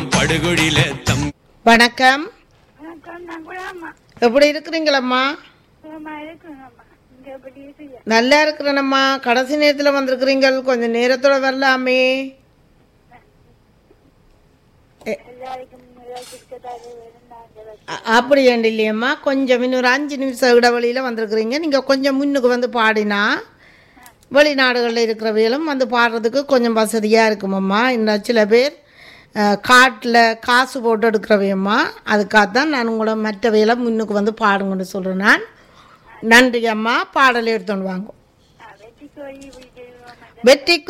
நான் படுகுழில தம் வணக்கம் வணக்கம் நான் குலாமா எப்படி இருக்கிறீங்களம்மா சுகமா இருக்குங்கம்மா இங்க எப்படி இருக்கீங்க நல்லா இருக்கிறேனம்மா கடைசி நேரத்தில் வந்திருக்கிறீங்க கொஞ்சம் நேரத்தோட வரலாமே எல்லாருக்கும் இருக்கதாக இருந்தாங்க அ- அப்படி ஏண்டு இல்லையம்மா கொஞ்சம் இன்னொரு அஞ்சு நிமிஷம் இடைவெளியில் வந்திருக்கிறீங்க நீங்கள் கொஞ்சம் முன்னுக்கு வந்து பாடினா வெளிநாடுகளில் இருக்கிறவைகளும் வந்து பாடுறதுக்கு கொஞ்சம் வசதியாக இருக்குமம்மா இன்னும் சில பேர் காட்டில் காசு போட்டு எடுக்கிறவையம்மா அதுக்காகத்தான் நான் உங்களை மற்றவையெல்லாம் முன்னுக்கு வந்து பாடுங்கன்னு சொல்கிறேன் நான் நன்றி அம்மா பாடலை எடுத்துன்னு வாங்க வெற்றி கோழி வீட்டு வெற்றி